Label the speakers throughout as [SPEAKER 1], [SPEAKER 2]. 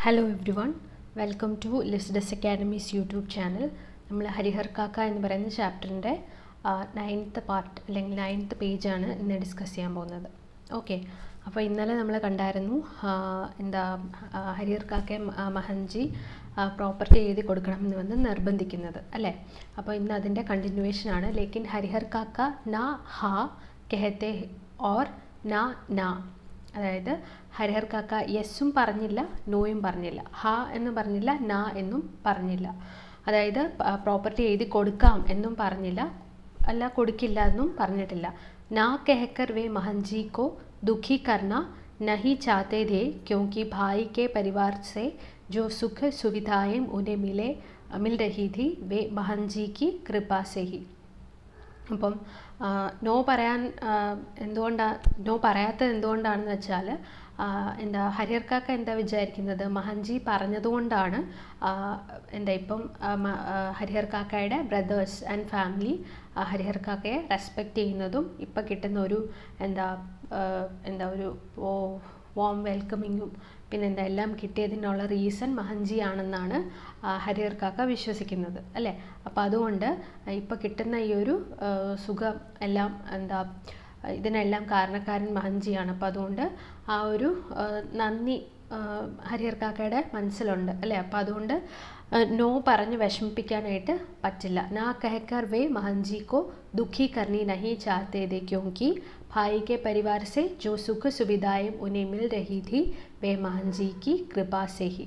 [SPEAKER 1] Hello everyone welcome to ലിസ്ഡസ് academy's YouTube channel നമ്മൾ ഹരിഹർ കാക്ക എന്ന് പറയുന്ന ചാപ്റ്ററിൻ്റെ നയൻത്ത് പാർട്ട് അല്ലെങ്കിൽ നയൻത്ത് പേജാണ് ഇന്ന് ഡിസ്കസ് ചെയ്യാൻ പോകുന്നത് ഓക്കെ അപ്പോൾ ഇന്നലെ നമ്മൾ കണ്ടായിരുന്നു ആ, എന്താ ആ, ഹരിഹർ കാക്കയെ മ- ആ, മഹൻജി പ്രോപ്പർട്ടി എഴുതി കൊടുക്കണമെന്ന് വന്ന് നിർബന്ധിക്കുന്നത് അല്ലേ അപ്പോൾ ഇന്ന് അതിൻ്റെ കണ്ടിന്യൂവേഷൻ ആണ് ലേക്കിൻ ഹരിഹർ കാക്ക ന ഹാ കെഹത്തെ ഓർ ന ന അതായത് ഹരിഹർ കാക്ക യെസ്സും പറഞ്ഞില്ല നോയും പറഞ്ഞില്ല ഹ എന്ന് പറഞ്ഞില്ല ന എന്നും പറഞ്ഞില്ല അതായത് പ്രോപ്പർട്ടി എഴുതി കൊടുക്കാം എന്നും പറഞ്ഞില്ല അല്ല കൊടുക്കില്ല എന്നും പറഞ്ഞിട്ടില്ല ना कहकर वे महंजी को दुखी करना नहीं चाहते थे क्योंकि भाई के परिवार से जो सुख सुविधाएं उन्हें मिले मिल रही थी वे महंजी की कृपा से ही അപ്പം ആ, നോ പറയാൻ എന്തുകൊണ്ടാണ് നോ പറയാത്തത് എന്തുകൊണ്ടാണെന്ന് വെച്ചാൽ ആ, എന്താ ഹരിഹർ കാക്ക എന്താ വിചാരിക്കുന്നത് മഹൻജി പറഞ്ഞതുകൊണ്ടാണ് ആ, എന്താ ഇപ്പം ആ, മ- ആ, ഹരിഹർ കാക്കയുടെ ബ്രദേഴ്സ് ആൻഡ് ഫാമിലി ഹരിഹർ കാക്കയെ റെസ്പെക്റ്റ് ചെയ്യുന്നതും ഇപ്പം കിട്ടുന്ന ഒരു എന്താ ആ, എന്താ ഒരു വോം വെൽക്കമിങ്ങും പിന്നെന്താ എല്ലാം കിട്ടിയതിനുള്ള റീസൺ മഹൻജി ആണെന്നാണ് ആ, ഹരിഹർ കാക്ക വിശ്വസിക്കുന്നത് അല്ലേ അപ്പോൾ അതുകൊണ്ട് ഇപ്പോൾ കിട്ടുന്ന ഈ ഒരു ആ, സുഖം എല്ലാം എന്താ ഇതിനെല്ലാം കാരണക്കാരൻ മഹൻജിയാണ് അപ്പോൾ അതുകൊണ്ട് ആ ഒരു ആ, നന്ദി ആ, ഹരിഹർ കാക്കയുടെ മനസ്സിലുണ്ട് അല്ലേ അപ്പോൾ അതുകൊണ്ട് നോ പറഞ്ഞ് വിഷമിപ്പിക്കാനായിട്ട് പറ്റില്ല നാ കഹക്കർ വേ മഹൻജി को दुखी करनी नहीं चाहते थे क्योंकि भाई के परिवार से जो सुख सुविधाएं उन्हें मिल रही थी वे महंजी की कृपा से ही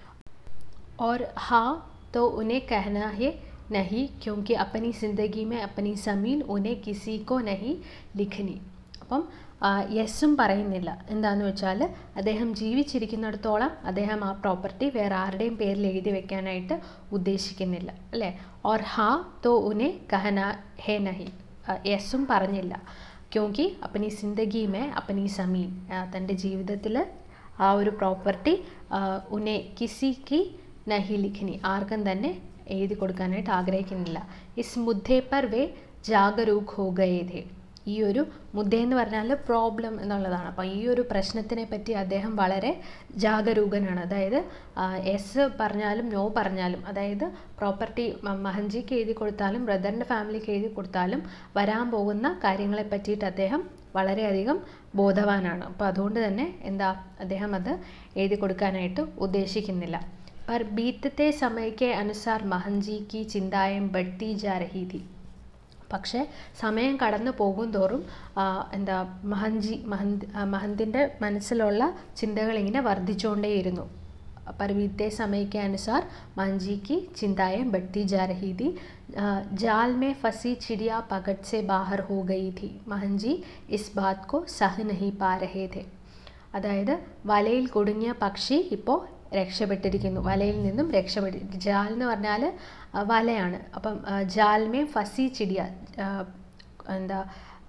[SPEAKER 1] और हाँ तो उन्हें कहना है नहीं क्योंकि अपनी ज़िंदगी में अपनी ज़मीन उन्हें किसी को नहीं लिखनी അപ്പം യെസ്സും പറയുന്നില്ല എന്താന്ന് വെച്ചാൽ അദ്ദേഹം ജീവിച്ചിരിക്കുന്നിടത്തോളം അദ്ദേഹം ആ പ്രോപ്പർട്ടി വേറെ ആരുടെയും പേരിൽ എഴുതി വെക്കാനായിട്ട് ഉദ്ദേശിക്കുന്നില്ല അല്ലേ ഓർ ഹാ തോ ഉനെ കഹന ഹേ നഹി യെസ്സും പറഞ്ഞില്ല ക്യോങ്കി അപ്പനി സിന്ദഗി മേ അപ്പനി സമീൻ തൻ്റെ ജീവിതത്തിൽ ആ ഒരു പ്രോപ്പർട്ടി ഉന്നെ കിസിക്ക് നഹി ലിഖിനി ആർക്കും തന്നെ എഴുതി കൊടുക്കാനായിട്ട് ആഗ്രഹിക്കുന്നില്ല ഇസ് മുദ്ദേ പർ വേ ജാഗരൂക് ഹോ ഗയേ ഥേ ഈ ഒരു മുദ്ദ എന്ന് പറഞ്ഞാൽ പ്രോബ്ലം എന്നുള്ളതാണ് അപ്പോൾ ഈ ഒരു പ്രശ്നത്തിനെ പറ്റി അദ്ദേഹം വളരെ ജാഗരൂകനാണ് അതായത് എസ് പറഞ്ഞാലും നോ പറഞ്ഞാലും അതായത് പ്രോപ്പർട്ടി മഹൻജിക്ക് എഴുതി കൊടുത്താലും ബ്രദറിൻ്റെ ഫാമിലിക്ക് എഴുതി കൊടുത്താലും വരാൻ പോകുന്ന കാര്യങ്ങളെ പറ്റിയിട്ട് അദ്ദേഹം വളരെയധികം ബോധവാനാണ് അപ്പോൾ അതുകൊണ്ട് തന്നെ എന്താ അദ്ദേഹം അത് എഴുതി കൊടുക്കാനായിട്ട് ഉദ്ദേശിക്കുന്നില്ല पर बीतते समय के अनुसार महंजी की चिंताएं बढ़ती जा रही थी പക്ഷേ സമയം കടന്നു പോകും തോറും ആ, എന്താ മഹൻജി മഹന്ത് മഹന്തിൻ്റെ മനസ്സിലുള്ള ചിന്തകൾ ഇങ്ങനെ വർദ്ധിച്ചുകൊണ്ടേയിരുന്നു पर बीते समय के अनुसार महंजी की चिंताएं बढ़ती जा रही थी आ, जाल में फंसी चिड़िया पकड़ से बाहर हो गई थी महंजी इस बात को सह नहीं पा रहे थे അതായത് വലയിൽ കുടുങ്ങിയ പക്ഷി ഇപ്പോൾ രക്ഷപ്പെട്ടിരിക്കുന്നു വലയിൽ നിന്നും രക്ഷപ്പെട്ടി ജാൽ എന്ന് പറഞ്ഞാൽ ആ, വലയാണ് അപ്പം ആ, ജാൽമേ ഫസി ചിടിയ ആ, എന്താ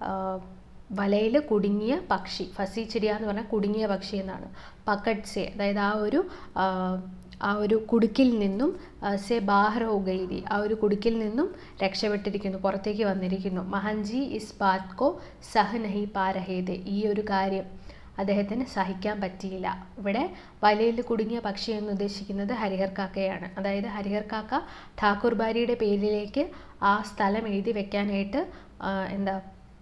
[SPEAKER 1] വലയിൽ കുടുങ്ങിയ പക്ഷി ഫസി ചിടിയ എന്ന് പറഞ്ഞാൽ കുടുങ്ങിയ പക്ഷി എന്നാണ് പക്കട്സെ അതായത് ആ ഒരു ആ, ആ ഒരു കുടുക്കിൽ നിന്നും ആ, സെ ബാഹർ ഹോ ഗയി थी. ആ ഒരു കുടുക്കിൽ നിന്നും രക്ഷപ്പെട്ടിരിക്കുന്നു പുറത്തേക്ക് വന്നിരിക്കുന്നു മഹൻജി ഇസ് ബാത് കോ സഹ നഹി പാ രഹേ थे. ഈ ഒരു കാര്യം അദ്ദേഹത്തിന് സഹിക്കാൻ പറ്റിയില്ല ഇവിടെ വലയിൽ കുടുങ്ങിയ പക്ഷി എന്ന് ഉദ്ദേശിക്കുന്നത് ഹരിഹർ കാക്കയാണ് അതായത് ഹരിഹർ കാക്ക ഠാക്കൂർ ബാരിയുടെ പേരിലേക്ക് ആ സ്ഥലം എഴുതി വെക്കാനായിട്ട് ആ, എന്താ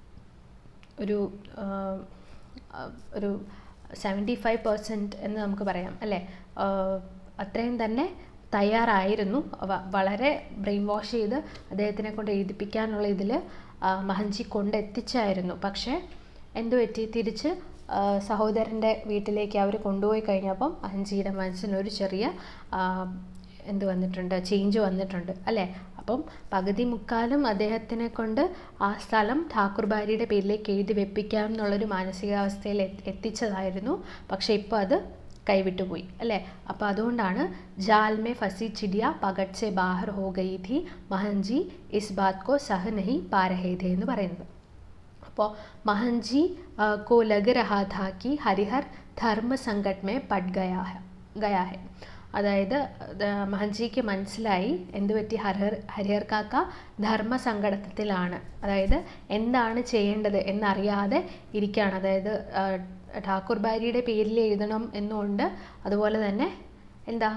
[SPEAKER 1] ഒരു ആ, ആ, ഒരു സെവൻറ്റി ഫൈവ് പെർസെൻറ്റ് എന്ന് നമുക്ക് പറയാം അല്ലേ ആ, അത്രയും തന്നെ തയ്യാറായിരുന്നു വ- വളരെ ബ്രെയിൻ വാഷ് ചെയ്ത് അദ്ദേഹത്തിനെ കൊണ്ട് എഴുതിപ്പിക്കാനുള്ള ഇതിൽ മഹൻജി കൊണ്ടെത്തിച്ചായിരുന്നു പക്ഷേ എന്തു പറ്റി തിരിച്ച് ആ, സഹോദരൻ്റെ വീട്ടിലേക്ക് അവർ കൊണ്ടുപോയി കഴിഞ്ഞപ്പം മഹൻജിയുടെ മനസ്സിനൊരു ചെറിയ ആ, എന്ത് വന്നിട്ടുണ്ട് ചേഞ്ച് വന്നിട്ടുണ്ട് അല്ലേ അപ്പം പകുതി മുക്കാലും അദ്ദേഹത്തിനെ കൊണ്ട് ആ സ്ഥലം ഠാക്കൂർ ബാരിയുടെ പേരിലേക്ക് എഴുതി വെപ്പിക്കാം എന്നുള്ളൊരു മാനസികാവസ്ഥയിൽ എത്തി- എത്തിച്ചതായിരുന്നു പക്ഷേ ഇപ്പോൾ അത് കൈവിട്ടുപോയി അല്ലേ അപ്പോൾ അതുകൊണ്ടാണ് ജാൽ മേ ഫസി ചിടിയ പകട് സെ ബാഹർ ഹോ ഗയി ഥി മഹൻജി ഇസ് ബാത് കോ സഹ നഹി പാ രഹേ ഥേ എന്ന് പറയുന്നത് അപ്പോൾ മഹൻജി ആ, को लग रहा था कि हरिहर धर्म संकट में पट गया है गया है അതായത് ആ, മഹൻജിക്ക് മനസ്സിലായി എന്ത് പറ്റി ഹരിഹർ ഹരിഹർ കാക്ക ധർമ്മ സങ്കടത്തിലാണ് അതായത് എന്താണ് ചെയ്യേണ്ടത് എന്നറിയാതെ ഇരിക്കുകയാണ് അതായത് ആ, ഠാക്കൂർ ബാരിയുടെ പേരിൽ എഴുതണം എന്നുകൊണ്ട് അതുപോലെ തന്നെ എന്താ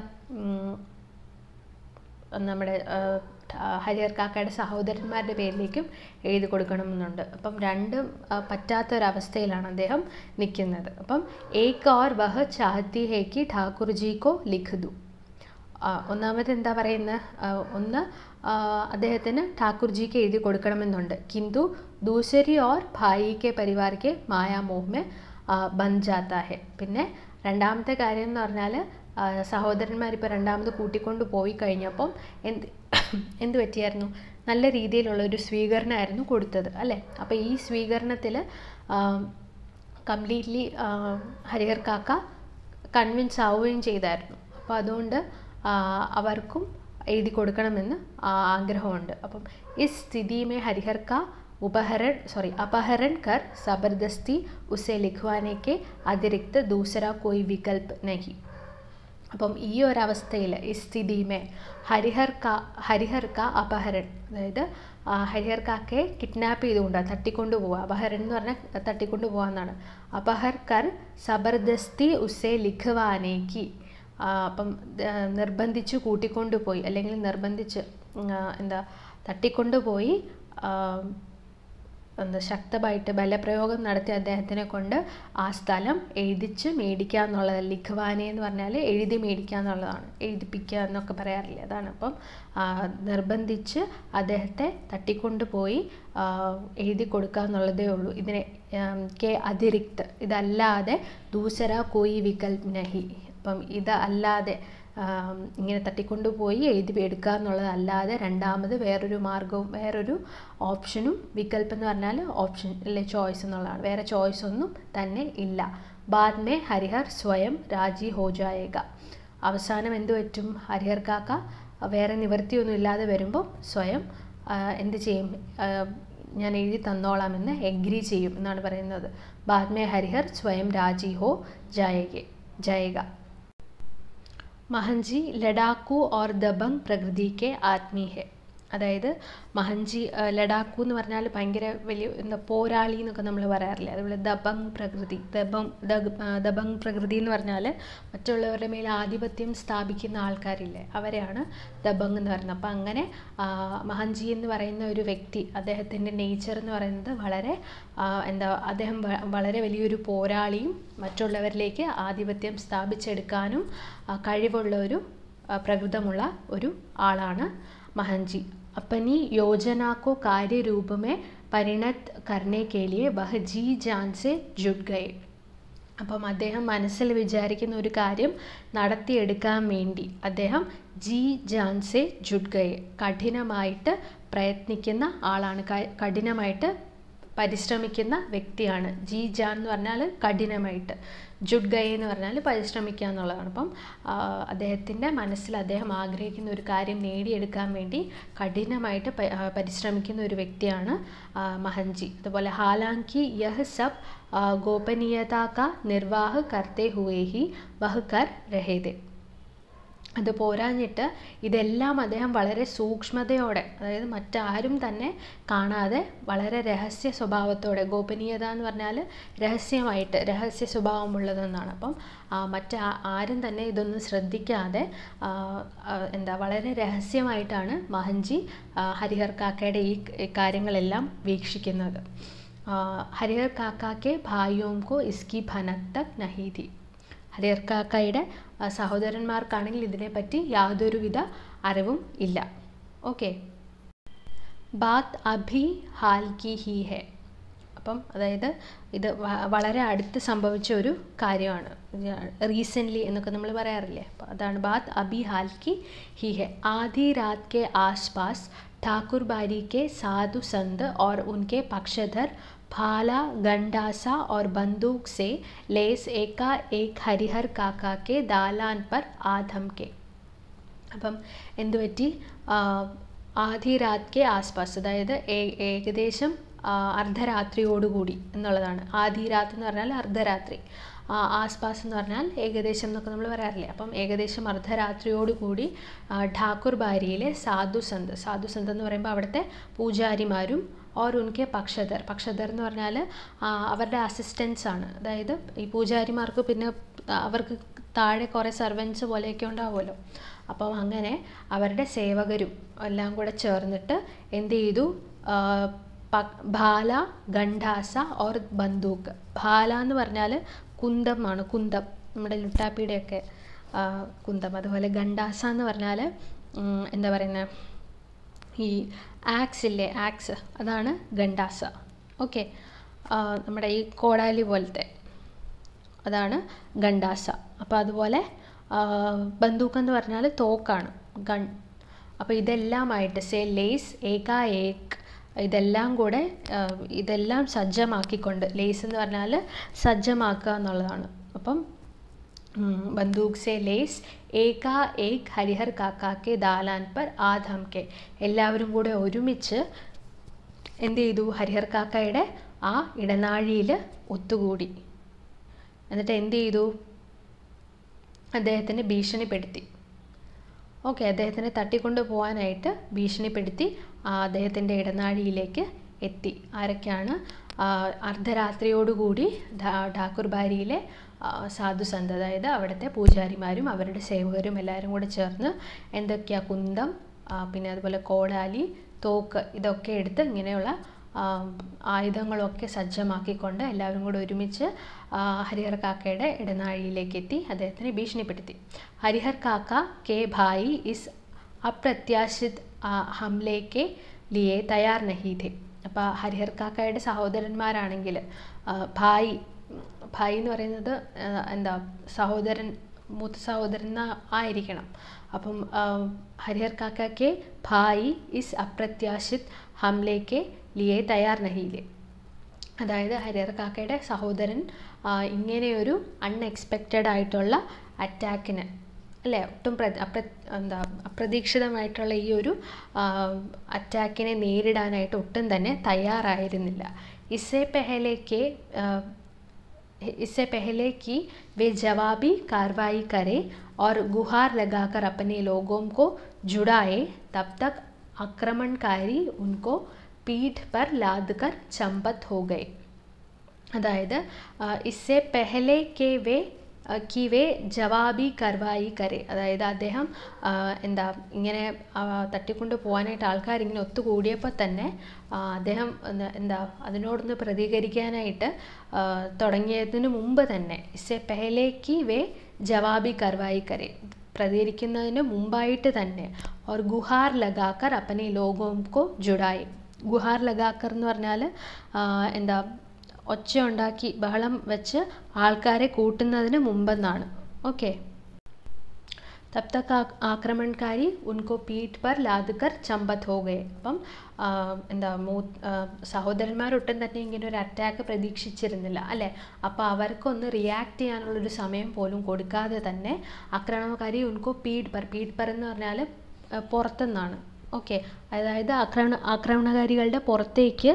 [SPEAKER 1] നമ്മുടെ ഹരിഹർ കാക്കയുടെ സഹോദരന്മാരുടെ പേരിലേക്കും എഴുതി കൊടുക്കണമെന്നുണ്ട് അപ്പം രണ്ടും പറ്റാത്തൊരവസ്ഥയിലാണ് അദ്ദേഹം നിൽക്കുന്നത് അപ്പം ഏക് ഓർ വഹ് ചാഹത്തി ഹേ കി ഠാക്കൂർജി കോ ലിഖ് ദു ഒന്നാമത് എന്താ പറയുന്നത് ഒന്ന് അദ്ദേഹത്തിന് ഠാക്കൂർജിക്ക് എഴുതി കൊടുക്കണമെന്നുണ്ട് കിന്തു ദൂസരി ഓർ ഭായി കെ പരിവാർ കെ മായാമോഹ് മേ ബൻ ജാത്ത ഹെ പിന്നെ രണ്ടാമത്തെ കാര്യം എന്ന് പറഞ്ഞാൽ സഹോദരന്മാർ ഇപ്പോൾ രണ്ടാമത് കൂട്ടിക്കൊണ്ട് പോയി കഴിഞ്ഞപ്പം എന്ത് എന്ത് പറ്റിയായിരുന്നു നല്ല രീതിയിലുള്ള ഒരു സ്വീകരണമായിരുന്നു കൊടുത്തത് അല്ലേ അപ്പോൾ ഈ സ്വീകരണത്തിൽ കംപ്ലീറ്റ്ലി ഹരിഹർ കാക്ക കൺവിൻസ് ആവുകയും ചെയ്തായിരുന്നു അപ്പോൾ അതുകൊണ്ട് അവർക്കും എഴുതി കൊടുക്കണമെന്ന് ആഗ്രഹമുണ്ട് അപ്പം ഈ സ്ഥിതിമേ ഹരിഹർ കാ उपहरण सॉरी अपहरण कर ज़बरदस्ती उसे लिखवाने के अतिरिक्त दूसरा कोई विकल्प नहीं അപ്പം ഈ ഒരവസ്ഥയിൽ ഈ സ്ഥിതിമേ ഹരിഹർ കാ ഹരിഹർ കാ അപഹരൺ അതായത് ഹരിഹർ കാക്കയെ കിഡ്നാപ്പ് ചെയ്തുകൊണ്ട് തട്ടിക്കൊണ്ട് പോവുക അപഹരൺ എന്ന് പറഞ്ഞാൽ തട്ടിക്കൊണ്ട് പോകാമെന്നാണ് അപഹർ കർ സബർദസ്തി ഉസേ ലിഖവാനേക്ക് അപ്പം നിർബന്ധിച്ച് കൂട്ടിക്കൊണ്ടുപോയി അല്ലെങ്കിൽ നിർബന്ധിച്ച് എന്താ തട്ടിക്കൊണ്ടുപോയി എന്താ ശക്തമായിട്ട് ബലപ്രയോഗം നടത്തി അദ്ദേഹത്തിനെ കൊണ്ട് ആ സ്ഥലം എഴുതിച്ച് മേടിക്കുക എന്നുള്ളത് ലിഖ്വാനെ എന്ന് പറഞ്ഞാൽ എഴുതി മേടിക്കുക എന്നുള്ളതാണ് എഴുതിപ്പിക്കുക എന്നൊക്കെ പറയാറില്ലേ അതാണ് അപ്പം നിർബന്ധിച്ച് അദ്ദേഹത്തെ തട്ടിക്കൊണ്ടുപോയി എഴുതി കൊടുക്കുക എന്നുള്ളതേ ഉള്ളൂ ഇതിനെ കെ അതിരിക്ത് ഇതല്ലാതെ ദൂസര കോയി വികൽപ് നഹി അപ്പം ഇത് അല്ലാതെ ഇങ്ങനെ തട്ടിക്കൊണ്ടുപോയി എഴുതി എടുക്കുക എന്നുള്ളതല്ലാതെ രണ്ടാമത് വേറൊരു മാർഗവും വേറൊരു ഓപ്ഷനും വികല്പം എന്ന് പറഞ്ഞാൽ ഓപ്ഷൻ അല്ലെ ചോയ്സ് എന്നുള്ളതാണ് വേറെ ചോയ്സ് ഒന്നും തന്നെ ഇല്ല ബാദ് മേ ഹരിഹർ സ്വയം രാജി ഹോ ജായേഗ അവസാനം എന്ത് പറ്റും ഹരിഹർ കാക്ക വേറെ നിവൃത്തിയൊന്നും ഇല്ലാതെ വരുമ്പോൾ സ്വയം എന്ത് ചെയ്യും ഞാൻ എഴുതി തന്നോളാമെന്ന് എഗ്രി ചെയ്യും എന്നാണ് പറയുന്നത് ബാദ് മേ ഹരിഹർ സ്വയം രാജി ഹോ ജായേഗെ ജായേഗ മഹൻജി ലഡാക്കു ഓർ ദബങ് പ്രകൃതി കെ ആത്മീ ഹെ അതായത് മഹൻജി ലഡാക്കു എന്ന് പറഞ്ഞാൽ ഭയങ്കര വലിയ എന്താ പോരാളി എന്നൊക്കെ നമ്മൾ പറയാറില്ലേ അതുപോലെ ദബങ് പ്രകൃതി ദബങ് ദബങ് പ്രകൃതി എന്ന് പറഞ്ഞാൽ മറ്റുള്ളവരുടെ മേൽ ആധിപത്യം സ്ഥാപിക്കുന്ന ആൾക്കാരില്ലേ അവരെയാണ് ദബങ് എന്ന് പറയുന്നത് അപ്പം അങ്ങനെ മഹൻജി എന്ന് പറയുന്ന ഒരു വ്യക്തി അദ്ദേഹത്തിൻ്റെ നേച്ചർ എന്ന് പറയുന്നത് വളരെ എന്താ അദ്ദേഹം വളരെ വലിയൊരു പോരാളിയും മറ്റുള്ളവരിലേക്ക് ആധിപത്യം സ്ഥാപിച്ചെടുക്കാനും കഴിവുള്ള ഒരു പ്രകൃതമുള്ള ഒരു ആളാണ് महंजी अपनी योजना को कार्य रूप में परिणत करने के लिए वह जी जान से जुट गए അപ്പം അദ്ദേഹം മനസ്സിൽ വിചാരിക്കുന്ന ഒരു കാര്യം നടത്തിയെടുക്കാൻ വേണ്ടി അദ്ദേഹം ജി ജാൻസെ ജുഡ്ഗയെ കഠിനമായിട്ട് പ്രയത്നിക്കുന്ന ആളാണ് കഠിനമായിട്ട് പരിശ്രമിക്കുന്ന വ്യക്തിയാണ് ജി ജാൻ എന്ന് പറഞ്ഞാൽ കഠിനമായിട്ട് ജുഡ്ഗയ എന്ന് പറഞ്ഞാൽ പരിശ്രമിക്കുക എന്നുള്ളതാണ് അപ്പം അദ്ദേഹത്തിൻ്റെ മനസ്സിൽ അദ്ദേഹം ആഗ്രഹിക്കുന്ന ഒരു കാര്യം നേടിയെടുക്കാൻ വേണ്ടി കഠിനമായിട്ട് പരിശ്രമിക്കുന്ന ഒരു വ്യക്തിയാണ് മഹൻജി അതുപോലെ ഹാലാങ്കി യഹ് സബ് ഗോപനീയത കാ നിർവാഹ് കർത്തേ ഹുവേ ഹി വഹ് കർ രഹേദേ അത് പോരാഞ്ഞിട്ട് ഇതെല്ലാം അദ്ദേഹം വളരെ സൂക്ഷ്മതയോടെ അതായത് മറ്റാരും തന്നെ കാണാതെ വളരെ രഹസ്യ സ്വഭാവത്തോടെ ഗോപനീയത എന്ന് പറഞ്ഞാൽ രഹസ്യമായിട്ട് രഹസ്യ സ്വഭാവമുള്ളതെന്നാണ് അപ്പം മറ്റ് ആരും തന്നെ ഇതൊന്നും ശ്രദ്ധിക്കാതെ എന്താ വളരെ രഹസ്യമായിട്ടാണ് മഹൻജി ഹരിഹർ കാക്കയുടെ ഈ കാര്യങ്ങളെല്ലാം വീക്ഷിക്കുന്നത് ഹരിഹർ കാക്കാക്കെ ഭായിയോം കോ ഇസ്കി ഭനക് തക് നഹി ഥി ഹരിഹർ കാക്കയുടെ സഹോദരന്മാർക്കാണെങ്കിൽ ഇതിനെപ്പറ്റി യാതൊരുവിധ അറിവും ഇല്ല ഓക്കെ ബാത്ത് അഭി ഹാൽ കി ഹി ഹെ അപ്പം അതായത് ഇത് വളരെ അടുത്ത് സംഭവിച്ച ഒരു കാര്യമാണ് റീസെൻ്റ്ലി എന്നൊക്കെ നമ്മൾ പറയാറില്ലേ അപ്പോൾ അതാണ് ബാത്ത് അബി ഹാൽ കി ഹി ഹെ ആധി രാത് കെ ആസ് പാസ് ठाकुर बारी के साधु संत और उनके पक्षधर भाला गंडासा और बंदूक से लेस एका एक हरिहर काका के दालान पर आधम के അപ്പം എന്തു പറ്റി ആധി രാത് കെ ആസ്പാസ് അതായത് ഏകദേശം അർദ്ധരാത്രിയോടുകൂടി എന്നുള്ളതാണ് ആധി രാത് എന്ന് പറഞ്ഞാൽ അർദ്ധരാത്രി ആസ്പാസ് എന്ന് പറഞ്ഞാൽ ഏകദേശം എന്നൊക്കെ നമ്മൾ പറയാറില്ലേ അപ്പം ഏകദേശം അർദ്ധരാത്രിയോടുകൂടി ഠാക്കൂർ ബാരിയിലെ സാധു സന്ത് സാധു സന്ത് എന്ന് പറയുമ്പോൾ അവിടുത്തെ പൂജാരിമാരും ഓർ ഉൻകെ പക്ഷധർ പക്ഷധർ എന്ന് പറഞ്ഞാൽ അവരുടെ അസിസ്റ്റൻസ് ആണ് അതായത് ഈ പൂജാരിമാർക്ക് പിന്നെ അവർക്ക് താഴെ കുറേ സർവൻസ് പോലെയൊക്കെ ഉണ്ടാവുമല്ലോ അപ്പം അങ്ങനെ അവരുടെ സേവകരും എല്ലാം കൂടെ ചേർന്നിട്ട് എന്ത് ചെയ്തു ഭാല ഗണ്ഡാസ ഓർ ബന്ദൂക്ക് ഭാല എന്ന് പറഞ്ഞാൽ കുന്തമാണ് കുന്തം നമ്മുടെ ലുട്ടാപ്പിയുടെയൊക്കെ കുന്തം അതുപോലെ ഗണ്ഡാസ എന്ന് പറഞ്ഞാൽ എന്താ പറയുന്നത് ഈ ആക്സ് ഇല്ലേ ആക്സ് അതാണ് ഗണ്ഡാസ ഓക്കെ നമ്മുടെ ഈ കോടാലി പോലത്തെ അതാണ് ഗണ്ഡാസ അപ്പോൾ അതുപോലെ ബന്ദൂക്ക് എന്ന് പറഞ്ഞാൽ തോക്കാണ് ഗൺ അപ്പോൾ ഇതെല്ലാമായിട്ട് സേ ലേസ് ഏകാ ഏക് ഇതെല്ലാം കൂടെ ഇതെല്ലാം സജ്ജമാക്കിക്കൊണ്ട് ലേസ് എന്ന് പറഞ്ഞാൽ സജ്ജമാക്കുക എന്നുള്ളതാണ് അപ്പം ബന്ദൂക്ക് സെ ലേസ് ഏകാ ഏക് ഹരിഹർ കാക്കാക്കെ ദാലാൻ പർ ആധം കെ എല്ലാവരും കൂടെ ഒരുമിച്ച് എന്ത് ചെയ്തു ഹരിഹർ കാക്കയുടെ ആ ഇടനാഴിയിൽ ഒത്തുകൂടി എന്നിട്ട് എന്ത് ചെയ്തു അദ്ദേഹത്തിന് ഭീഷണിപ്പെടുത്തി ഓക്കെ അദ്ദേഹത്തിനെ തട്ടിക്കൊണ്ട് പോകാനായിട്ട് ഭീഷണിപ്പെടുത്തി അദ്ദേഹത്തിൻ്റെ ഇടനാഴിയിലേക്ക് എത്തി ആരൊക്കെയാണ് അർദ്ധരാത്രിയോടുകൂടി ഠാക്കൂർ ബാരിയിലെ സാധുസന്ത് അതായത് അവിടുത്തെ പൂജാരിമാരും അവരുടെ സേവകരും എല്ലാവരും കൂടെ ചേർന്ന് എന്തൊക്കെയാണ് കുന്തം പിന്നെ അതുപോലെ കോടാലി തോക്ക് ഇതൊക്കെ എടുത്ത് ഇങ്ങനെയുള്ള ആയുധങ്ങളൊക്കെ സജ്ജമാക്കിക്കൊണ്ട് എല്ലാവരും കൂടെ ഒരുമിച്ച് ഹരിഹർ കാക്കയുടെ ഇടനാഴിയിലേക്ക് എത്തി അദ്ദേഹത്തിനെ ഭീഷണിപ്പെടുത്തി ഹരിഹർ കാക്ക കെ ഭായി ഇസ് അപ്രത്യാശിത് ഹംലേക്ക് ലിയെ തയ്യാർ നഹീതെ അപ്പോൾ ഹരിഹർ കാക്കയുടെ സഹോദരന്മാരാണെങ്കിൽ ഭായി ഭായി എന്ന് പറയുന്നത് എന്താ സഹോദരൻ മൂത്ത സഹോദരൻ ആയിരിക്കണം അപ്പം ഹരിഹർ കാക്കയ്ക്ക് ഭായി ഇസ് അപ്രത്യാശിത് ഹംലേക്ക് ലിയെ തയ്യാർ നഹിയിലെ അതായത് ഹരിഹർ കാക്കയുടെ സഹോദരൻ ഇങ്ങനെയൊരു അൺഎക്സ്പെക്റ്റഡ് ആയിട്ടുള്ള അറ്റാക്കിന് അല്ലേ ഒട്ടും പ്ര അപ്ര എന്താ അപ്രതീക്ഷിതമായിട്ടുള്ള ഈ ഒരു അറ്റാക്കിനെ നേരിടാനായിട്ട് ഒട്ടും തന്നെ തയ്യാറായിരുന്നില്ല ഇസെ പെഹലേക്ക് इससे पहले कि वे जवाबी कार्रवाई करें और गुहार लगाकर अपने लोगों को जुड़ाए तब तक आक्रमणकारी उनको पीठ पर लाद कर चंपत हो गए അതായത് ഇസ്സെ പെഹലെ കെ വേ കി വേ ജവാബി കർവായി കരെ അതായത് അദ്ദേഹം എന്താ ഇങ്ങനെ തട്ടിക്കൊണ്ട് പോകാനായിട്ട് ആൾക്കാർ ഇങ്ങനെ ഒത്തുകൂടിയപ്പോൾ തന്നെ അദ്ദേഹം എന്താ അതിനോടൊന്ന് പ്രതികരിക്കാനായിട്ട് തുടങ്ങിയതിന് മുമ്പ് തന്നെ ഇസ്സെ പെഹലേക്ക് വേ ജവാബി കർവായി കരെ പ്രതികരിക്കുന്നതിന് മുമ്പായിട്ട് തന്നെ ഓർ ഗുഹാർ ലഗാക്കർ അപ്പനെ ലോകോംകോ ജുഡായി ഗുഹാർ ലഗാക്കർ എന്ന് പറഞ്ഞാൽ എന്താ ഒച്ച ഉണ്ടാക്കി ബഹളം വെച്ച് ആൾക്കാരെ കൂട്ടുന്നതിന് മുമ്പെന്നാണ് ഓക്കെ തബ് തക് ആക്രമണക്കാരി ഉൻകോ പീഠ് പർ ലാദ്കർ ചമ്പത്ത് ഹോ ഗയെ അപ്പം എന്താ മൂ സഹോദരന്മാരൊട്ടും തന്നെ ഇങ്ങനെ ഒരു അറ്റാക്ക് പ്രതീക്ഷിച്ചിരുന്നില്ല അല്ലേ അപ്പോൾ അവർക്കൊന്ന് റിയാക്ട് ചെയ്യാനുള്ളൊരു സമയം പോലും കൊടുക്കാതെ തന്നെ ആക്രമണകാരി ഉൻകോ പീഠ് പർ പീഠ് പർ എന്ന് പറഞ്ഞാൽ പുറത്തുനിന്നാണ് ഓക്കെ അതായത് ആക്രമണ ആക്രമണകാരികളുടെ പുറത്തേക്ക്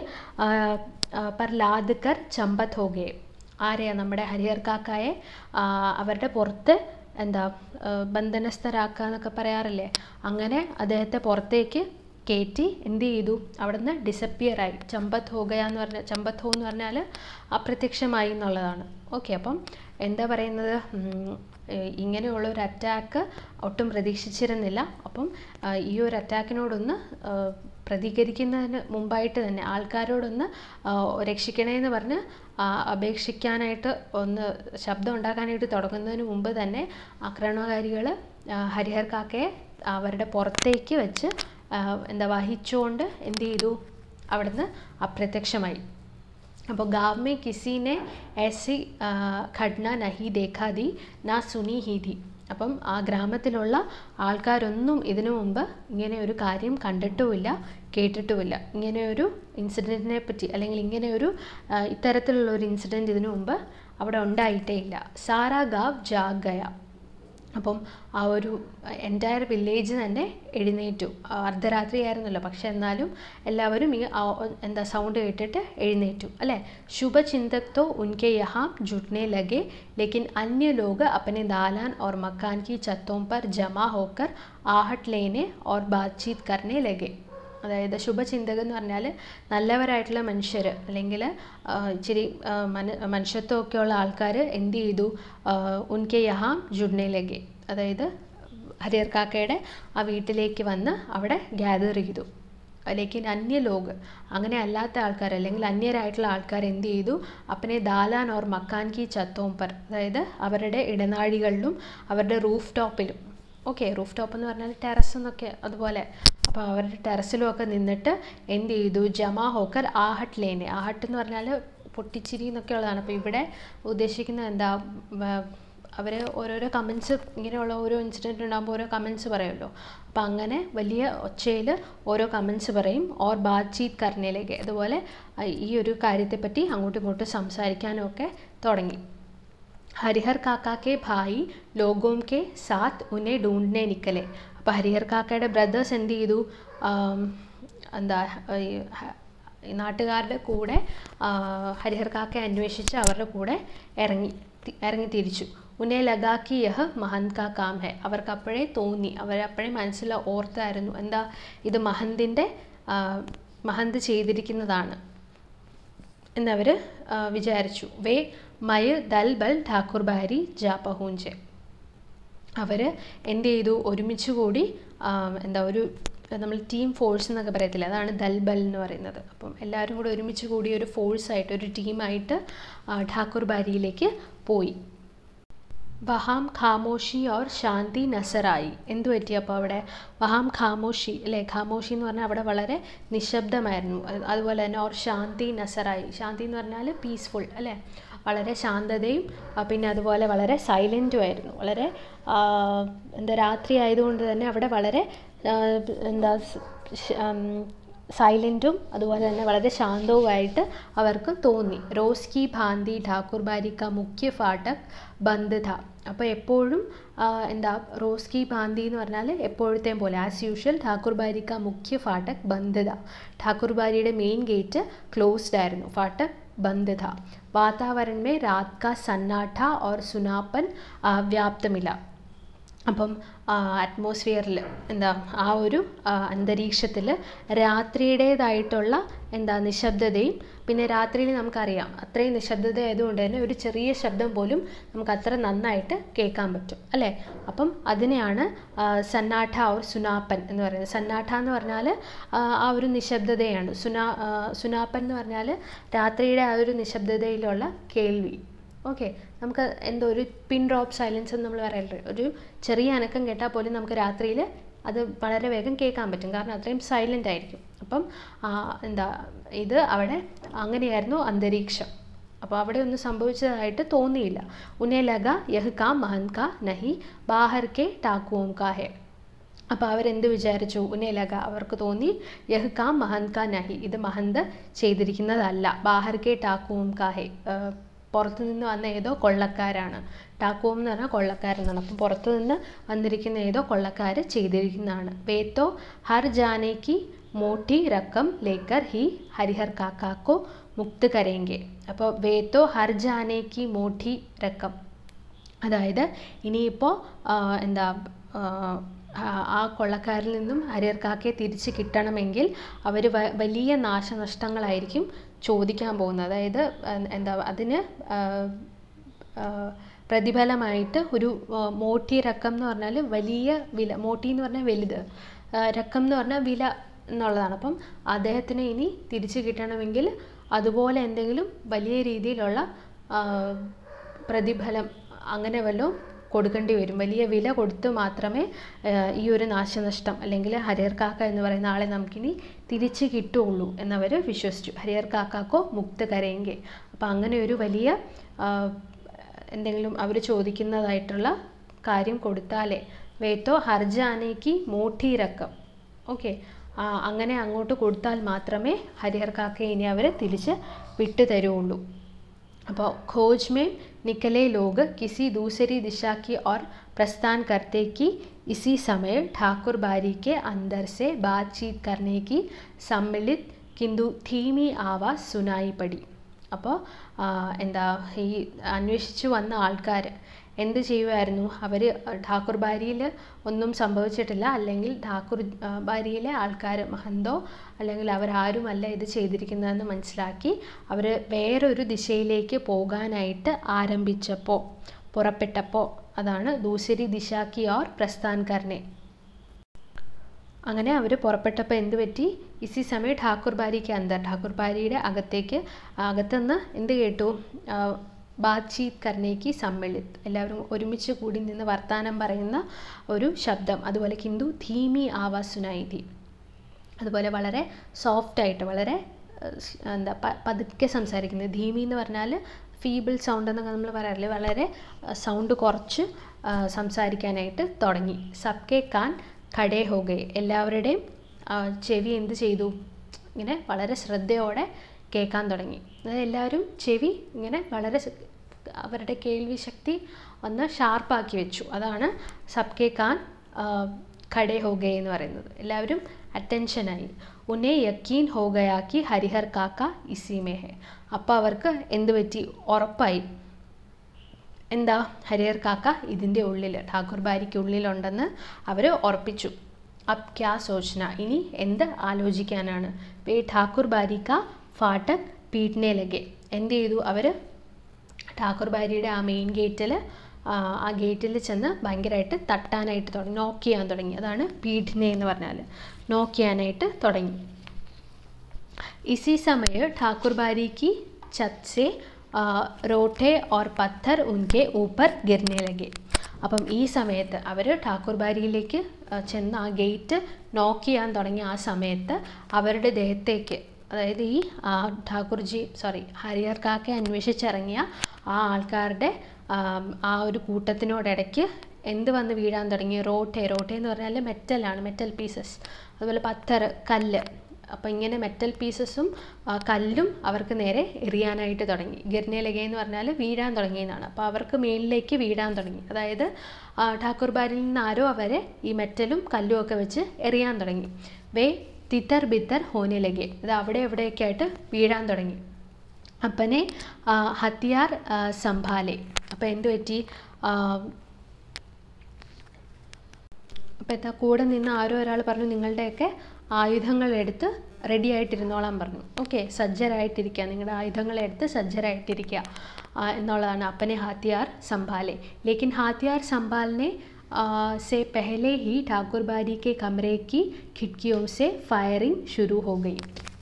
[SPEAKER 1] പർ ലാദ്കർ ചമ്പത്ത് ഹോ ഗയെ ആരെയാ നമ്മുടെ ഹരിഹർ കാക്കായെ അവരുടെ പുറത്ത് എന്താ ബന്ധനസ്ഥരാക്കുക എന്നൊക്കെ പറയാറില്ലേ അങ്ങനെ അദ്ദേഹത്തെ പുറത്തേക്ക് കയറ്റി എന്ത് ചെയ്തു അവിടെ നിന്ന് ഡിസപ്പിയർ ആയി ചമ്പത്ത് ഹോഗയ എന്ന് പറഞ്ഞ ചമ്പത്ത് ഹോ എന്ന് പറഞ്ഞാൽ അപ്രത്യക്ഷമായി എന്നുള്ളതാണ് ഓക്കെ അപ്പം എന്താ പറയുന്നത് ഇങ്ങനെയുള്ള ഒരു അറ്റാക്ക് ഒട്ടും പ്രതീക്ഷിച്ചിരുന്നില്ല അപ്പം ഈ ഒരു അറ്റാക്കിനോടൊന്ന് പ്രതികരിക്കുന്നതിന് മുമ്പായിട്ട് തന്നെ ആൾക്കാരോടൊന്ന് രക്ഷിക്കണേ എന്ന് പറഞ്ഞ് അപേക്ഷിക്കാനായിട്ട് ഒന്ന് ശബ്ദം ഉണ്ടാക്കാനായിട്ട് തുടങ്ങുന്നതിന് മുമ്പ് തന്നെ ആക്രമണകാരികൾ ഹരിഹർ കാക്കയെ അവരുടെ പുറത്തേക്ക് വെച്ച് എന്താ വഹിച്ചുകൊണ്ട് എന്ത് ചെയ്തു അവിടുന്ന് അപ്രത്യക്ഷമായി അപ്പോൾ गाँव में किसी ने ऐसी घटना नहीं देखा दी ना सुनी ही थी അപ്പം ആ ഗ്രാമത്തിലുള്ള ആൾക്കാരൊന്നും ഇതിനു മുമ്പ് ഇങ്ങനെ ഒരു കാര്യം കണ്ടിട്ടുമില്ല കേട്ടിട്ടുമില്ല ഇങ്ങനെ ഒരു ഇൻസിഡൻറ്റിനെ പറ്റി അല്ലെങ്കിൽ ഇങ്ങനെ ഒരു ഇത്തരത്തിലുള്ള ഒരു ഇൻസിഡൻറ്റ് ഇതിനു മുമ്പ് അവിടെ ഉണ്ടായിട്ടേ ഇല്ല സാറാ ഗാവ് ജാഗയ അപ്പം ആ ഒരു എൻറ്റയർ വില്ലേജ് തന്നെ എഴുന്നേറ്റു അർദ്ധരാത്രി ആയിരുന്നല്ലോ പക്ഷെ എന്നാലും എല്ലാവരും ഈ എന്താ സൗണ്ട് കേട്ടിട്ട് എഴുന്നേറ്റു അല്ലേ ശുഭചിന്തക് തോ ഉൻകെ യഹാം जुटने लगे लेकिन अन्य लोग अपने दालान और मकान की छतों पर जमा होकर आहट लेने और बातचीत करने लगे അതായത് ശുഭചിന്തകൻ എന്ന് പറഞ്ഞാൽ നല്ലവരായിട്ടുള്ള മനുഷ്യർ അല്ലെങ്കിൽ ഇച്ചിരി ആ, മന മനുഷ്യത്വമൊക്കെയുള്ള ആൾക്കാർ എന്ത് ചെയ്തു ആ, ഉൻകെ യഹാം ജുഡ്നെ ലഗെ അതായത് ഹരിയർ കാക്കയുടെ ആ വീട്ടിലേക്ക് വന്ന് അവിടെ ഗ്യാദർ ചെയ്തു ലേക്കിൻ അന്യ ലോക് അങ്ങനെ അല്ലാത്ത ആൾക്കാർ അല്ലെങ്കിൽ അന്യരായിട്ടുള്ള ആൾക്കാർ എന്ത് ചെയ്തു അപ്പനെ ദാലാൻ ഓർ മക്കാൻ കി ചത്തോം പർ അതായത് അവരുടെ ഇടനാഴികളിലും അവരുടെ റൂഫ് ടോപ്പിലും ഓക്കെ റൂഫ് ടോപ്പ് എന്ന് പറഞ്ഞാൽ ടെറസ് എന്നൊക്കെ അതുപോലെ അപ്പോൾ അവരുടെ ടെറസിലും ഒക്കെ നിന്നിട്ട് എന്ത് ചെയ്തു ജമാ ഹോക്കർ ആഹട്ട് ലേനെ ആഹട്ട് എന്ന് പറഞ്ഞാൽ പൊട്ടിച്ചിരി എന്നൊക്കെ ഉള്ളതാണ് അപ്പോൾ ഇവിടെ ഉദ്ദേശിക്കുന്നത് എന്താ അവർ ഓരോരോ കമൻസ് ഇങ്ങനെയുള്ള ഓരോ ഇൻസിഡൻറ്റ് ഉണ്ടാകുമ്പോൾ ഓരോ കമൻസ് പറയുമല്ലോ അപ്പോൾ അങ്ങനെ വലിയ ഒച്ചയിൽ ഓരോ കമൻസ് പറയും ഓർ ബാത്ചീത് കർണയിലേക്ക് അതുപോലെ ആ, ഈ ഒരു കാര്യത്തെപ്പറ്റി അങ്ങോട്ടും ഇങ്ങോട്ടും സംസാരിക്കാനും ഒക്കെ തുടങ്ങി ഹരിഹർ കാക്ക കെ ഭായി ലോഗോം കെ സാത്ത് ഉന്നെ ഡൂണ്ടിനെ നിക്കലെ അപ്പോൾ ഹരിഹർ കാക്കയുടെ ബ്രദേഴ്സ് എന്ത് ചെയ്തു ആം, എന്താ ഈ ഹ- ഈ നാട്ടുകാരുടെ കൂടെ ആ, ഹരിഹർ കാക്കയെ അന്വേഷിച്ച് അവരുടെ കൂടെ ഇറങ്ങി തി- ഇറങ്ങി തിരിച്ചു ഉന്നെ ലഗാക്കി യഹ് മഹന്ത് കാ കാം ഹെ അവർക്ക് അപ്പോഴേ തോന്നി അവരപ്പോഴേ മനസ്സിൽ ഓർത്തായിരുന്നു എന്താ ഇത് മഹന്തിൻ്റെ മഹന്ത് ചെയ്തിരിക്കുന്നതാണ് എന്നവർ വിചാരിച്ചു വേ മയ് ദൽ ബൽ ഠാക്കൂർ ബാരി ജാ പഹൂഞ്ചെ അവർ എന്ത് ചെയ്തു ഒരുമിച്ച് കൂടി ആ, എന്താ ഒരു നമ്മൾ ടീം ഫോഴ്സ് എന്നൊക്കെ പറയത്തില്ല അതാണ് ദൽബൽ എന്ന് പറയുന്നത് അപ്പം എല്ലാവരും കൂടി ഒരുമിച്ച് കൂടി ഒരു ഫോഴ്സായിട്ട് ഒരു ടീമായിട്ട് ഠാക്കൂർ ബാരിയിലേക്ക് പോയി വഹാം ഖാമോഷി ഓർ ശാന്തി നസറായി എന്തു പറ്റി അപ്പോൾ അവിടെ വഹാം ഖാമോഷി അല്ലേ ഖാമോഷി എന്ന് പറഞ്ഞാൽ അവിടെ വളരെ നിശബ്ദമായിരുന്നു അത് അതുപോലെ തന്നെ ഓർ ശാന്തി നസറായി ശാന്തി എന്ന് പറഞ്ഞാൽ പീസ്ഫുൾ അല്ലേ വളരെ ശാന്തതയും ആ, പിന്നെ അതുപോലെ വളരെ സൈലൻറ്റും ആയിരുന്നു വളരെ ആ, എന്താ രാത്രി ആയതുകൊണ്ട് തന്നെ അവിടെ വളരെ ആ, എന്താ സ്- ശ- ഉം, സൈലൻറ്റും അതുപോലെ തന്നെ വളരെ ശാന്തവുമായിട്ട് അവർക്ക് തോന്നി റോസ് കി ഭാന്തി ഠാക്കൂർ ബാരി ക മുഖ്യ ഫാട്ടക് ബന്ദ് ഥ അപ്പോൾ എപ്പോഴും ആ, എന്താ റോസ് കി ഭാന്തി എന്ന് പറഞ്ഞാൽ എപ്പോഴത്തെയും പോലെ ആസ് യൂഷ്വൽ ഠാക്കൂർ ബാരി ക മുഖ്യ ഫാട്ടക് ബന്ദ് ഥ ഠാക്കൂർ ബാരിയുടെ മെയിൻ ഗേറ്റ് ക്ലോസ്ഡ് ആയിരുന്നു ഫാട്ടക് बंद था वातावरण में रात का सन्नाटा और सुनापन आ, व्याप्त मिला അപ്പം അറ്റ്മോസ്ഫിയറിൽ എന്താ ആ ഒരു അന്തരീക്ഷത്തിൽ രാത്രിയുടേതായിട്ടുള്ള എന്താ നിശബ്ദതയും പിന്നെ രാത്രിയിൽ നമുക്കറിയാം അത്രയും നിശബ്ദത ആയതുകൊണ്ട് തന്നെ ഒരു ചെറിയ ശബ്ദം പോലും നമുക്ക് അത്ര നന്നായിട്ട് കേൾക്കാൻ പറ്റും അല്ലേ അപ്പം അതിനെയാണ് ആ, സന്നാട്ട ഓർ സുനാപ്പൻ എന്ന് പറയുന്നത് സന്നാട്ട എന്ന് പറഞ്ഞാൽ ആ, ആ ഒരു നിശബ്ദതയാണ് സുനാ ആ, സുനാപ്പൻ എന്ന് പറഞ്ഞാൽ രാത്രിയുടെ ആ ഒരു നിശബ്ദതയിലുള്ള കേൾവി ഓക്കെ നമുക്ക് എന്തോ ഒരു പിൻ ഡ്രോപ്പ് സൈലൻസ് എന്ന് നമ്മൾ പറയാറില്ല ഒരു ചെറിയ അനക്കം കേട്ടാൽ പോലും നമുക്ക് രാത്രിയിൽ അത് വളരെ വേഗം കേൾക്കാൻ പറ്റും കാരണം അത്രയും സൈലൻ്റ് ആയിരിക്കും അപ്പം ആ, എന്താ ഇത് അവിടെ അങ്ങനെയായിരുന്നു അന്തരീക്ഷം അപ്പോൾ അവിടെ ഒന്നും സംഭവിച്ചതായിട്ട് തോന്നിയില്ല ഉന്നെ ലഗ യഹ് കാ മഹൻ കാ നഹി ബാഹർ കെ ടാക്കുവും കാ ഹെ അപ്പോൾ അവരെന്ത് വിചാരിച്ചു ഉന്നയിലക അവർക്ക് തോന്നി യഹ് കാ മഹന്ത് കാ നഹി ഇത് മഹന്ത് ചെയ്തിരിക്കുന്നതല്ല ബാഹർ കെ ടാക്കുവും കാഹെ പുറത്തു നിന്ന് വന്ന ഏതോ കൊള്ളക്കാരാണ് ടാക്കുവും എന്ന് പറഞ്ഞാൽ കൊള്ളക്കാരെന്നാണ് അപ്പം പുറത്തു നിന്ന് വന്നിരിക്കുന്ന ഏതോ കൊള്ളക്കാർ ചെയ്തിരിക്കുന്നതാണ് വേത്തോ ഹർ ജാനേക്ക് മോട്ടി റക്കം ലേക്കർ ഹി ഹരിഹർ കാക്കാക്കോ മുക്ത് കരേങ്കെ അപ്പോൾ വേത്തോ ഹർ ജാനേക്ക് മോട്ടി റക്കം അതായത് ഇനിയിപ്പോൾ എന്താ ആ, ആ- ആ കൊള്ളക്കാരിൽ നിന്നും ഹരിയർ കാക്കയെ തിരിച്ച് കിട്ടണമെങ്കിൽ അവർ വലിയ നാശനഷ്ടങ്ങളായിരിക്കും ചോദിക്കാൻ പോകുന്നത് അതായത് എ- എന്താ അതിന് ആ, ആ, പ്രതിഫലമായിട്ട് ഒരു ആ, മോട്ടി രക്കം എന്ന് പറഞ്ഞാൽ വലിയ വില മോട്ടി എന്ന് പറഞ്ഞാൽ വലുത് ആ, രക്കം എന്ന് പറഞ്ഞാൽ വില എന്നുള്ളതാണ് അപ്പം അദ്ദേഹത്തിന് ഇനി തിരിച്ച് കിട്ടണമെങ്കിൽ അതുപോലെ എന്തെങ്കിലും വലിയ രീതിയിലുള്ള ആ, പ്രതിഫലം അങ്ങനെ വല്ലതും കൊടുക്കേണ്ടി വരും വലിയ വില കൊടുത്ത് മാത്രമേ ആ, ഈ ഒരു നാശനഷ്ടം അല്ലെങ്കിൽ ഹരിയർ കാക്ക എന്ന് പറയുന്ന ആളെ നമുക്കിനി തിരിച്ച് കിട്ടുകയുള്ളൂ എന്നവർ വിശ്വസിച്ചു ഹരിയർ കാക്കാക്കോ മുക്ത കരയെങ്കിൽ അപ്പോൾ അങ്ങനെ ഒരു വലിയ ആ, എന്തെങ്കിലും അവർ ചോദിക്കുന്നതായിട്ടുള്ള കാര്യം കൊടുത്താലേ വേത്തോ ഹർജാനേക്ക് മോട്ടി രക്കം ഓക്കെ അങ്ങനെ അങ്ങോട്ട് കൊടുത്താൽ മാത്രമേ ഹരിഹർ കാക്കയെ ഇനി അവർ തിരിച്ച് വിട്ടു തരുള്ളൂ അപ്പോൾ खोज में निकले लोग किसी दूसरी दिशा की ओर प्रस्थान करते कि इसी समय ठाकुर बारी के अंदर से बातचीत करने की सम्मिलित किंतु धीमी आवाज़ सुनाई पड़ी അപ്പോൾ എന്താ ഈ അന്വേഷിച്ചു വന്ന ആൾക്കാർ എന്ത് ചെയ്യുമായിരുന്നു അവർ ഠാക്കൂർ ബാരിയിൽ ഒന്നും സംഭവിച്ചിട്ടില്ല അല്ലെങ്കിൽ ഠാക്കൂർ ആ, ബാരിയിലെ ആൾക്കാർ മഹന്തോ അല്ലെങ്കിൽ അവരാരുമല്ല ഇത് ചെയ്തിരിക്കുന്നതെന്ന് മനസ്സിലാക്കി അവർ വേറൊരു ദിശയിലേക്ക് പോകാനായിട്ട് ആരംഭിച്ചപ്പോൾ പുറപ്പെട്ടപ്പോൾ അതാണ് ദൂസരി ദിശാക്കി ഓർ പ്രസ്ഥാൻ കർണെ അങ്ങനെ അവർ പുറപ്പെട്ടപ്പോൾ എന്ത് പറ്റി ഇസി സമയം ഠാക്കൂർ ബാരിക്ക് അന്തർ ഠാക്കൂർ ബാരിയുടെ അകത്തേക്ക് അകത്തുനിന്ന് എന്ത് കേട്ടു ആ, ബാത്ചീത് കർണേക്ക് സമ്മിളിത് എല്ലാവരും ഒരുമിച്ച് കൂടി നിന്ന് വർത്തമാനം പറയുന്ന ഒരു ശബ്ദം അതുപോലെ ഹിന്ദു ധീമി ആവാസ് സുനായി ധി അതുപോലെ വളരെ സോഫ്റ്റായിട്ട് വളരെ ഏഹ്, സ് എന്താ പ- പതുക്കെ സംസാരിക്കുന്നത് ധീമി എന്ന് പറഞ്ഞാൽ ഫീബിൾ സൗണ്ട് എന്നൊക്കെ നമ്മൾ പറയാറില്ലേ വളരെ സൗണ്ട് കുറച്ച് ആ, സംസാരിക്കാനായിട്ട് തുടങ്ങി സബ്കെ കാൻ ഖടേ ഹോ ഗയെ എല്ലാവരുടെയും ആ, ചെവി എന്ത് ചെയ്തു ഇങ്ങനെ വളരെ ശ്രദ്ധയോടെ കേൾക്കാൻ തുടങ്ങി അതായത് എല്ലാവരും ചെവി ഇങ്ങനെ വളരെ സ്- അവരുടെ കേൾവി ശക്തി ഒന്ന് ഷാർപ്പാക്കി വെച്ചു അതാണ് സബ്കെ കാൻ ഖടേ ഹോ ഗയെ എന്ന് പറയുന്നത് എല്ലാവരും അറ്റൻഷനായി ഉന്നെ യക്കീൻ ഹോ ഗയാക്കി ഹരിഹർ കാക്ക ഇസിമേ ഹെ അപ്പോൾ അവർക്ക് എന്ത് പറ്റി ഉറപ്പായി എന്താ ഹരിഹർ കാക്ക ഇതിൻ്റെ ഉള്ളിൽ ഠാക്കൂർ ബാരിക്ക് ഉള്ളിലുണ്ടെന്ന് അവർ ഉറപ്പിച്ചു അബ് ക്യാ സോച്ചന ഇനി എന്ത് ആലോചിക്കാനാണ് വേ ഠാക്കൂർ ബാരിക്ക ഫാട്ടക് പീട്നെ ലഗെ എന്ത് ചെയ്തു അവർ ഠാക്കൂർ ബാരിയുടെ ആ മെയിൻ ഗേറ്റിൽ ആ ഗേറ്റിൽ ചെന്ന് ഭയങ്കരമായിട്ട് തട്ടാനായിട്ട് തുടങ്ങി നോക്ക് ചെയ്യാൻ തുടങ്ങി അതാണ് പീഠിനെ എന്ന് പറഞ്ഞാൽ നോക്ക് ചെയ്യാനായിട്ട് തുടങ്ങി इसी समय ठाकुर बारी की छत से आ, रोटे और पत्थर उनके ऊपर गिरने लगे അപ്പം ഈ സമയത്ത് അവർ ഠാക്കൂർ ബാരിയിലേക്ക് ആ, ചെന്ന് ആ ഗേറ്റ് നോക്ക് ചെയ്യാൻ തുടങ്ങിയ ആ സമയത്ത് അവരുടെ ദേഹത്തേക്ക് അതായത് ഈ ആ, ഠാക്കൂർജി സോറി ഹരിഹർ കാക്കെ അന്വേഷിച്ചിറങ്ങിയ ആ ആൾക്കാരുടെ ആ, ആ ഒരു കൂട്ടത്തിനോടിടയ്ക്ക് എന്ത് വന്ന് വീഴാൻ തുടങ്ങി റോട്ടെ റോട്ടെ എന്ന് പറഞ്ഞാൽ മെറ്റലാണ് മെറ്റൽ പീസസ് അതുപോലെ പത്തർ കല്ല് അപ്പോൾ ഇങ്ങനെ മെറ്റൽ പീസസും കല്ലും അവർക്ക് നേരെ എറിയാനായിട്ട് തുടങ്ങി ഗിർനേലക എന്ന് പറഞ്ഞാൽ വീഴാൻ തുടങ്ങിയെന്നാണ് അപ്പോൾ അവർക്ക് മേളിലേക്ക് വീഴാൻ തുടങ്ങി അതായത് ആ, ഠാക്കൂർ ബാരിൽ നിന്ന് ആരോ അവരെ ഈ മെറ്റലും കല്ലും ഒക്കെ വെച്ച് എറിയാൻ തുടങ്ങി വേ തിത്തർ ബിത്തർ ഹോനിലകെ ഇത് അവിടെ എവിടെയൊക്കെ ആയിട്ട് വീഴാൻ തുടങ്ങി അപ്പനെ ആ, ഹത്തിയാർ ആ, സംഭാലെ അപ്പോൾ എന്ത് പറ്റി ആ, അപ്പോൾ എന്താ കൂടെ നിന്ന് ആരോ ഒരാൾ പറഞ്ഞു നിങ്ങളുടെയൊക്കെ ആയുധങ്ങൾ എടുത്ത് റെഡി ആയിട്ടിരുന്നോളാൻ പറഞ്ഞു ഓക്കെ സജ്ജരായിട്ടിരിക്കുക നിങ്ങളുടെ ആയുധങ്ങൾ എടുത്ത് സജ്ജരായിട്ടിരിക്കുക ആ, എന്നുള്ളതാണ് അപ്പനെ ഹാത്തിയാർ സംഭാലെ ലേക്കിൻ ഹാത്തിയാർ സംഭാലിനെ से पहले ही ठाकुर बारी के कमरे की खिड़कियों से फायरिंग शुरू हो गई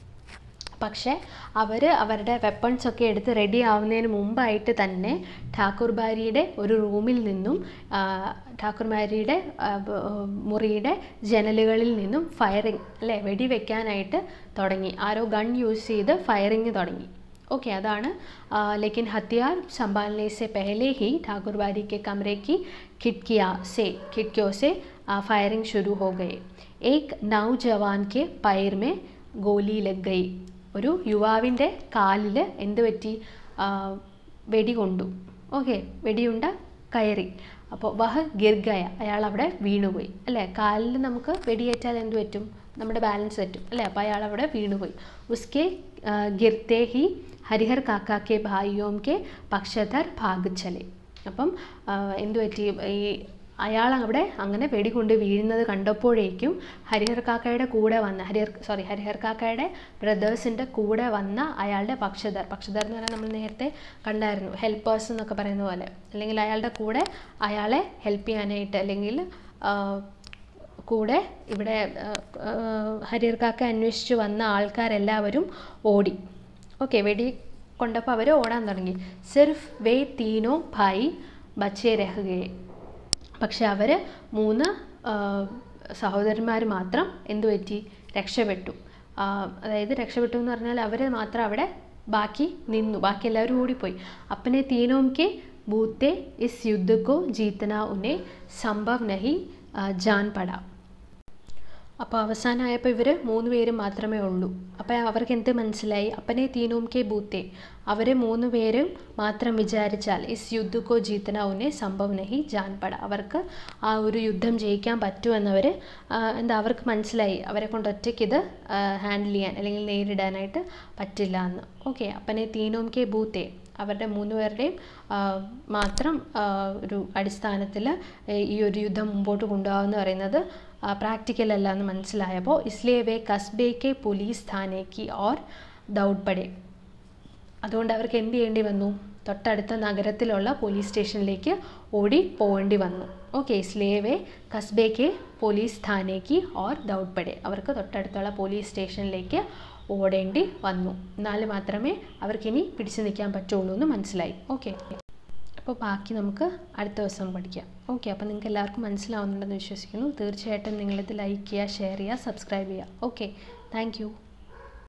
[SPEAKER 1] പക്ഷേ അവർ അവരുടെ വെപ്പൺസ് ഒക്കെ എടുത്ത് റെഡി ആവുന്നതിന് മുമ്പായിട്ട് തന്നെ ഠാക്കൂർ ബാരിയുടെ ഒരു റൂമിൽ നിന്നും ആ, ഠാക്കൂർ ബാരിയുടെ ആ, ബ- മുറിയുടെ ജനലുകളിൽ നിന്നും ഫയറിങ് അല്ലേ വെടിവെക്കാനായിട്ട് തുടങ്ങി ആരോ ഗൺ യൂസ് ചെയ്ത് ഫയറിങ് തുടങ്ങി ओके अदान आ, लेकिन हथियार संभालने से पहले ही ठाकुर बारी के कमरे की खिड़कियाँ से खिड़कियों से आ, फायरिंग शुरू हो गए एक नौजवान के पैर में गोली लग गई ഒരു യുവാവിൻ്റെ കാലിൽ എന്ത് പറ്റി ആ, വെടി കൊണ്ടു ഓക്കെ വെടിയുണ്ട കയറി അപ്പോൾ വഹ ഗിർഗയ അയാൾ അവിടെ വീണുപോയി അല്ലേ കാലിൽ നമുക്ക് വെടിയേറ്റാൽ എന്ത് പറ്റും നമ്മുടെ ബാലൻസ് പറ്റും അല്ലേ അപ്പോൾ അയാൾ അവിടെ വീണുപോയി ഉസ്കെ ആ, ഗിർത്തെ ഹി ഹരിഹർ കാക്ക കെ ഭായിയോം കെ പക്ഷധർ ഭാഗ് ചലെ അപ്പം ആ, എന്ത് പറ്റി ഈ അയാൾ അവിടെ അങ്ങനെ വെടികൊണ്ട് വീഴുന്നത് കണ്ടപ്പോഴേക്കും ഹരിഹർ കാക്കയുടെ കൂടെ വന്ന ഹരിഹർ സോറി ഹരിഹർ കാക്കയുടെ ബ്രദേഴ്സിൻ്റെ കൂടെ വന്ന അയാളുടെ പക്ഷധർ പക്ഷധർ എന്ന് പറഞ്ഞാൽ നമ്മൾ നേരത്തെ കണ്ടായിരുന്നു ഹെൽപ്പേഴ്സ് എന്നൊക്കെ പറയുന്ന പോലെ അല്ലെങ്കിൽ അയാളുടെ കൂടെ അയാളെ ഹെൽപ്പ് ചെയ്യാനായിട്ട് അല്ലെങ്കിൽ ആ, കൂടെ ഇവിടെ ആ, ആ, ഹരിഹർ കാക്ക അന്വേഷിച്ച് വന്ന ആൾക്കാരെല്ലാവരും ഓടി ഓക്കെ വെടി കൊണ്ടപ്പോൾ അവർ ഓടാൻ തുടങ്ങി സിർഫ് വേ തീനോ ഭായി ബച്ചേ രഹുകയെ പക്ഷെ അവർ മൂന്ന് സഹോദരന്മാർ മാത്രം എന്തു പറ്റി രക്ഷപ്പെട്ടു ആ, അതായത് രക്ഷപ്പെട്ടു എന്ന് പറഞ്ഞാൽ അവർ മാത്രം അവിടെ ബാക്കി നിന്നു ബാക്കി എല്ലാവരും ഓടിപ്പോയി അപ്പനെ തീനോം കെ ബൂത്തെ ഇസ് യുദ്ധ കോ ജീത്തന ഉന്നെ സംഭവ് നഹി ആ, ജാൻ പടാ അപ്പോൾ അവസാനമായപ്പോൾ ഇവർ മൂന്ന് പേരും മാത്രമേ ഉള്ളൂ അപ്പോൾ അവർക്ക് എന്ത് മനസ്സിലായി അപ്പനെ തീനൂം കെ ബൂത്തെ അവർ മൂന്ന് പേരും മാത്രം വിചാരിച്ചാൽ ഇസ് യുദ്ധക്കോ ജീത്തനാവുനെ സംഭവ് നഹി ജാൻപട അവർക്ക് ആ ഒരു യുദ്ധം ജയിക്കാൻ പറ്റുമെന്നവർ എന്താ അവർക്ക് മനസ്സിലായി അവരെ കൊണ്ട് ഒറ്റയ്ക്ക് ഇത് ഹാൻഡിൽ ചെയ്യാൻ അല്ലെങ്കിൽ നേരിടാനായിട്ട് പറ്റില്ല എന്ന് ഓക്കെ അപ്പനെ തീനോം കെ ബൂത്തെ അവരുടെ മൂന്ന് പേരുടെയും മാത്രം ഒരു അടിസ്ഥാനത്തിൽ ഈ ഒരു യുദ്ധം മുമ്പോട്ട് കൊണ്ടുപോകാമെന്ന് പറയുന്നത് പ്രാക്ടിക്കൽ അല്ല എന്ന് മനസ്സിലായപ്പോൾ ഇസ്ലിയെ വേ കസ്ബെ കെ പോലീസ് ഥാനേക്ക് ഓർ ദൗഡ് പടേ അതുകൊണ്ട് അവർക്ക് എന്ത് ചെയ്യേണ്ടി വന്നു തൊട്ടടുത്ത നഗരത്തിലുള്ള പോലീസ് സ്റ്റേഷനിലേക്ക് ഓടി പോകേണ്ടി വന്നു ഓക്കെ ഇസ്ലേവെ കസ്ബേക്ക് പോലീസ് ഥാനേക്ക് ഓർ ദൗഡ് പടേ അവർക്ക് തൊട്ടടുത്തുള്ള പോലീസ് സ്റ്റേഷനിലേക്ക് ഓടേണ്ടി വന്നു എന്നാൽ മാത്രമേ അവർക്കിനി പിടിച്ചു നിൽക്കാൻ പറ്റുള്ളൂ എന്ന് മനസ്സിലായി ഓക്കെ അപ്പോൾ ബാക്കി നമുക്ക് അടുത്ത ദിവസം പഠിക്കാം ഓക്കെ അപ്പോൾ നിങ്ങൾക്ക് എല്ലാവർക്കും മനസ്സിലാവുന്നുണ്ടെന്ന് വിശ്വസിക്കുന്നു തീർച്ചയായിട്ടും നിങ്ങളിത് ലൈക്ക് ചെയ്യുക ഷെയർ ചെയ്യുക സബ്സ്ക്രൈബ് ചെയ്യുക ഓക്കെ താങ്ക്